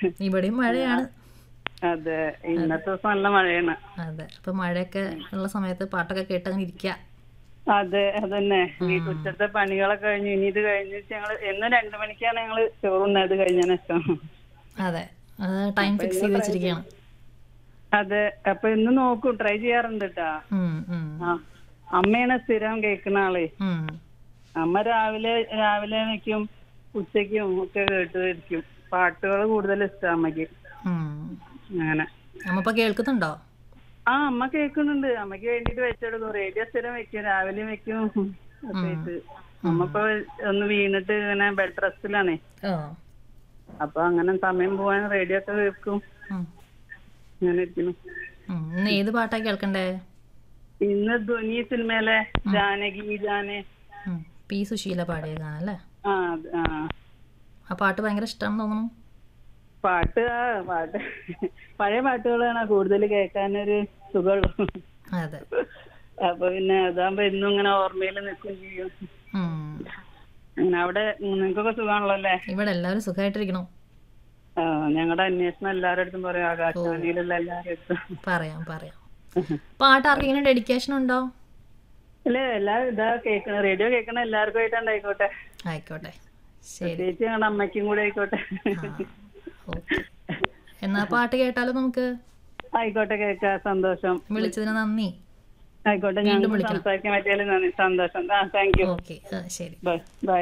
ഇവിടെയും മഴയാണ് അതെ ഇന്നത്തെ ദിവസം നല്ല മഴയാണ് അതെ അപ്പൊ മഴയൊക്കെ ഉള്ള സമയത്ത് പാട്ടൊക്കെ കേട്ട് അങ്ങനെ ഇരിക്കുക അതെ അതന്നെ ഈ ഉച്ചത്തെ പണികളൊക്കെ കഴിഞ്ഞു ഇനി ഇത് കഴിഞ്ഞിട്ട് ഞങ്ങള് എന്നും രണ്ടു മണിക്കാണ് ഞങ്ങള് ചോറുണ്ണത് കഴിഞ്ഞതിന് ശേഷം അതെ അത് ടൈം ഫിക്സ് ചെയ്ത് വെച്ചിരിക്കുകയാണ് അതെ അപ്പൊ ഇന്ന് നോക്കും ട്രൈ ചെയ്യാറുണ്ട് കേട്ടാ ഉം, ഉം, ആ അമ്മയാണ് സ്ഥിരം കേൾക്കുന്ന ആള് ഉം. അമ്മ രാവിലെ രാവിലെ വെക്കും ഉച്ചയ്ക്കും ഒക്കെ കേട്ടുമായിരിക്കും പാട്ടുകൾ കൂടുതൽ ഇഷ്ടം അമ്മയ്ക്ക് ഉം. അങ്ങനെ അമ്മ ഇപ്പൊ കേൾക്കുന്നുണ്ടോ ആ അമ്മ കേൾക്കുന്നുണ്ട് അമ്മയ്ക്ക് വേണ്ടിട്ട് വെച്ചെടുക്കും റേഡിയോ സ്ഥിരം വെക്കും രാവിലെ വെക്കും ഒക്കെ ആയിട്ട് അമ്മ ഇപ്പൊ ഒന്ന് വീണിട്ട് ഇങ്ങനെ ബെഡ് റെസ്റ്റിലാണേ ഓ അപ്പൊ അങ്ങനെ സമയം പോവാൻ റേഡിയോ ഒക്കെ കേൾക്കും ഉം. അങ്ങനെ ഇരിക്കുന്നു ഉം. ഇന്ന് ഏത് പാട്ടാ കേൾക്കണ്ടേ ഇന്ന് ധ്വനി സിനിമയിലെ ജാനകി ജാനെ ഉം. പി സുശീല പാടിയ ഗാനം അല്ലേ ആ അത് ആ ആ പാട്ട് ഭയങ്കര ഇഷ്ടമാണെന്ന് തോന്നുന്നു പാട്ട് ആ പാട്ട് പഴയ പാട്ടുകളാണ് കൂടുതൽ കേൾക്കാനൊരു സുഖമുള്ളൂ അതെ അപ്പൊ പിന്നെ അതാകുമ്പോ എന്നും ഇങ്ങനെ ഓർമ്മയിൽ നിൽക്കും ചെയ്യും ഉം. അങ്ങനെ അവിടെ നിങ്ങൾക്കൊക്കെ സുഖമാണല്ലോ അല്ലേ ഇവിടെ എല്ലാവരും സുഖമായിട്ടിരിക്കണം ആ ഞങ്ങളുടെ അന്വേഷണം എല്ലാവരുടെ അടുത്തും പറയും ആകാശവാണിയിലുള്ള എല്ലാവരുടെ അടുത്തും പറയാം പറയാം പാട്ട് ആർക്കെങ്കിലും ഡെഡിക്കേഷൻ ഉണ്ടോ അല്ലേ എല്ലാവരും ഇതാ കേൾക്കണ റേഡിയോ കേൾക്കണ എല്ലാവർക്കും ആയിട്ടായിക്കോട്ടെ ആയിക്കോട്ടെ ശരി പ്രത്യേകിച്ച് ഞങ്ങളുടെ അമ്മയ്ക്കും കൂടെ ആയിക്കോട്ടെ ഓക്കെ എന്നാ പാട്ട് കേട്ടാലോ നമുക്ക് ആയിക്കോട്ടെ കേൾക്കാം സന്തോഷം വിളിച്ചതിന് നന്ദി ആയിക്കോട്ടെ ഞങ്ങൾക്ക് സംസാരിക്കാൻ പറ്റിയാലും നന്ദി സന്തോഷം ആ താങ്ക് യു ഓക്കെ ശരി ബൈ ബൈ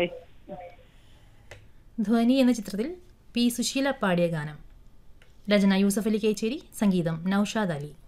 ധ്വനി എന്ന ചിത്രത്തിൽ പി സുശീല പാടിയ ഗാനം രചന യൂസഫ് അലി കേച്ചേരി സംഗീതം നൌഷാദ് അലി